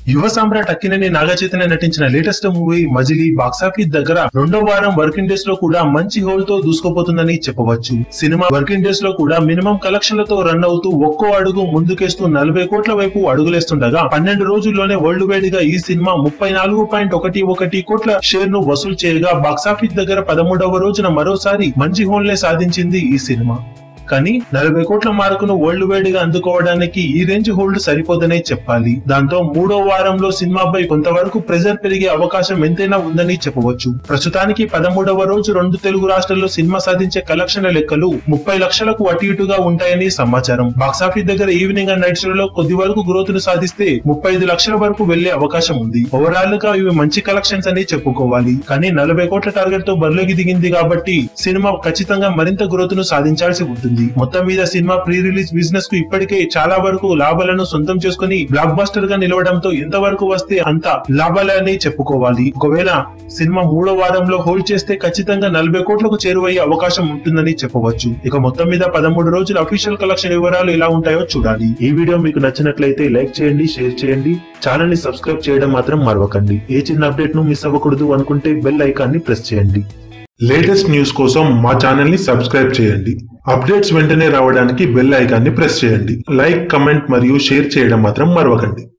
యువ సామ్రాట్ అక్కినేని నాగచైతన్య నటించిన latest movie మజిలీ box office దగ్గర రెండో వారం వర్కింగ్ డేస్ లో కూడా మంచి హోల్ తో దూసుకుపోతుందని చెప్పవచ్చు సినిమా వర్కింగ్ డేస్ లో కూడా మినిమం కలెక్షన్లతో రన్ అవుతూ ఒక్కో అడుగు ముందుకేస్తూ నలభై కోట్ల వైపు అడుగులేస్తుండగా పన్నెండు రోజుల్లోనే వరల్డ్ వైడ్ గా ఈ సినిమా ముప్పై నాలుగు పాయింట్ ఒకటి ఒకటి కోట్ల షేర్ ను వసూలు చేయగా బాక్సాఫీస్ దగ్గర పదమూడవ రోజున మరోసారి మంచి హోల్నే సాధించింది ఈ సినిమా కానీ నలభై కోట్ల మార్కును వరల్డ్ వైడ్ గా అందుకోవడానికి ఈ రేంజ్ హోల్డ్ సరిపోదనే చెప్పాలి దాంతో మూడో వారంలో సినిమాపై కొంతవరకు ప్రెజర్ పెరిగే అవకాశం ఎంతైనా ఉందని చెప్పవచ్చు ప్రస్తుతానికి పదమూడవ రోజు రెండు తెలుగు రాష్ట్రాల్లో సినిమా సాధించే కలెక్షన్ల లెక్కలు ముప్పై లక్షలకు అటు ఇటుగా ఉంటాయని సమాచారం బాక్సాఫీస్ దగ్గర ఈవినింగ్ అండ్ నైట్ షోలో కొద్ది వరకు గ్రోత్ ను సాధిస్తే ముప్పై ఐదు లక్షల వరకు వెళ్లే అవకాశం ఉంది ఓవరాల్ గా ఇవి మంచి కలెక్షన్స్ అని చెప్పుకోవాలి కానీ నలభై కోట్ల టార్గెట్ తో బరిలోకి దిగింది కాబట్టి సినిమా ఖచ్చితంగా మరింత గ్రోత్ ను సాధించాల్సి ఉంటుంది మొత్తం మీద సినిమా ప్రీ రిలీజ్ బిజినెస్ కు ఇప్పటికే చాలా వరకు లాభాలను సొంతం చేసుకుని బ్లాక్ బస్టర్ గా నిలవడంతో ఎంతవరకు వస్తే అంత లాభాలని చెప్పుకోవాలి ఒకవేళ సినిమా మూడో వారంలో హోల్డ్ చేస్తే ఖచ్చితంగా నలభై కోట్లకు చేరువయ్యే అవకాశం ఉంటుందని చెప్పవచ్చు ఇక మొత్తం మీద పదమూడు రోజుల అఫీషియల్ కలెక్షన్ వివరాలు ఎలా ఉంటాయో చూడాలి ఈ వీడియో మీకు నచ్చినట్లయితే లైక్ చేయండి షేర్ చేయండి ఛానల్ ని సబ్స్క్రైబ్ చేయడం మాత్రం మరవకండి ఏ చిన్న అప్డేట్ ను మిస్ అవ్వకూడదు అనుకుంటే బెల్ ఐకాన్ ని ప్రెస్ చేయండి లేటెస్ట్ న్యూస్ కోసం మా ఛానల్ ని సబ్స్క్రైబ్ చేయండి అప్డేట్స్ వెంటనే రావడానికి బెల్ ఐకాన్ ని ప్రెస్ చేయండి లైక్ కమెంట్ మరియు షేర్ చేయడం మాత్రం మరవకండి